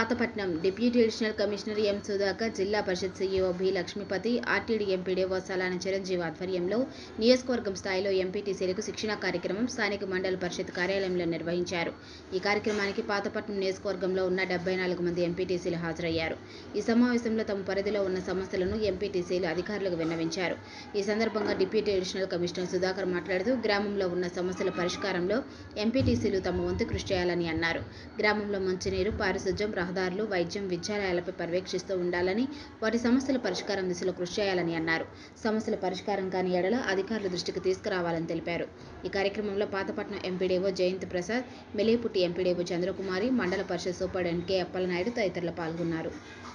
Pathapatnam deputy additional commissioner M Sudhakar జిల్లా పరిషత్ CEO B Lakshmipathi RTD MPDO Salana Chiranjeevi ఆధ్వర్యంలో నియోజకవర్గం స్థాయిలో ఎంపీటీసీలకు శిక్షణా కార్యక్రమం స్థానిక మండల పరిషత్ కార్యాలయంలో నిర్వహించారు ఈ కార్యక్రమానికి పాతపట్నం నియోజకవర్గంలో ఉన్న డెబ్బై నాలుగు మంది ఎంపీటీసీలు హాజరయ్యారు ఈ సమావేశంలో తమ పరిధిలో ఉన్న సమస్యలను ఎంపీటీసీలు అధికారులకు విన్నవించారు ఈ సందర్భంగా డిప్యూటీ అడిషనల్ కమిషనర్ సుధాకర్ మాట్లాడుతూ గ్రామంలో ఉన్న సమస్యల పరిష్కారంలో ఎంపీటీసీలు తమ వంతు కృషి చేయాలని అన్నారు గ్రామంలో మంచినీరు పారిశుధ్యం రహదారులు వైద్యం విద్యాలయాలపై పర్యవేక్షిస్తూ ఉండాలని వాటి సమస్యల పరిష్కారం దిశలో కృషి చేయాలని అన్నారు సమస్యల పరిష్కారం కాని ఎడల అధికారుల దృష్టికి తీసుకురావాలని తెలిపారు ఈ కార్యక్రమంలో పాతపట్నం ఎంపీడీఓ జయంత్ ప్రసాద్ మెలేపుట్టి ఎంపీడీఓ చంద్రకుమారి మండల పరిషత్ సూపరింటెండెంట్ కె అప్పలనాయుడు తదితరులు పాల్గొన్నారు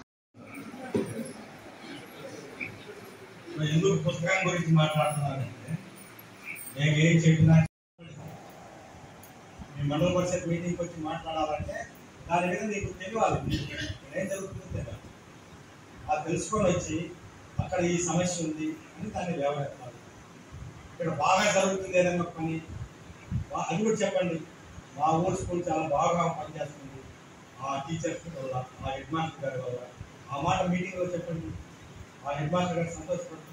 మరి ఎందుకు పుస్తకం గురించి మాట్లాడుతున్నానంటే నేను ఏం చెప్పినా మీ మండల పరిషత్ మీటింగ్కి వచ్చి మాట్లాడాలంటే దాని మీద నీకు తెలియాలి ఇక్కడ ఏం జరుగుతుందో తెలియాలి అది తెలుసుకొని వచ్చి అక్కడ ఈ సమస్య ఉంది అని దాన్ని లేవనెత్తాలి ఇక్కడ బాగా జరుగుతుంది ఏదైనా పని వా- అది కూడా చెప్పండి మా ఊరు స్కూల్ చాలా బాగా పనిచేస్తుంది ఆ టీచర్స్ వల్ల ఆ హెడ్ మాస్టర్ గారి వల్ల ఆ మాట మీటింగ్లో చెప్పండి ఆ హెడ్ మాస్టర్ గారు సంతోషపడుతుంది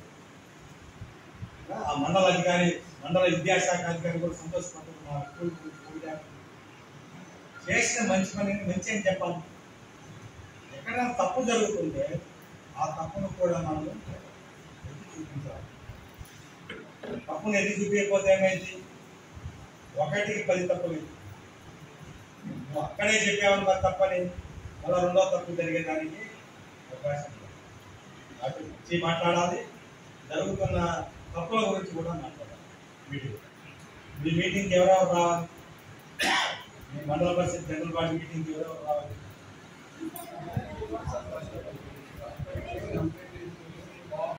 ఆ మండల అధికారి మండల విద్యాశాఖ అధికారి కూడా సంతోషపడుతుంది మా స్కూల్ గురించి ఊరికే. చేసిన మంచి పని మంచి అని చెప్పాలి ఎక్కడైనా తప్పు జరుగుతుంటే ఆ తప్పును కూడా మనం ఎత్తి చూపించాలి తప్పును ఎత్తి చూపించకపోతే ఏమైంది ఒకటికి పది తప్పులు నువ్వు అక్కడే చెప్పావని మరి తప్పని మళ్ళీ రెండో తప్పు జరిగేదానికి అవకాశం ఉంది. అటు వచ్చి మాట్లాడాలి జరుగుతున్న తప్పుల గురించి కూడా మాట్లాడాలి మీటింగ్ మీ మీటింగ్కి ఎవరెవరు రావాలి మీ మండల పరిషత్ జనరల్ బాడీ మీటింగ్కి ఎవరెవరు రావాలి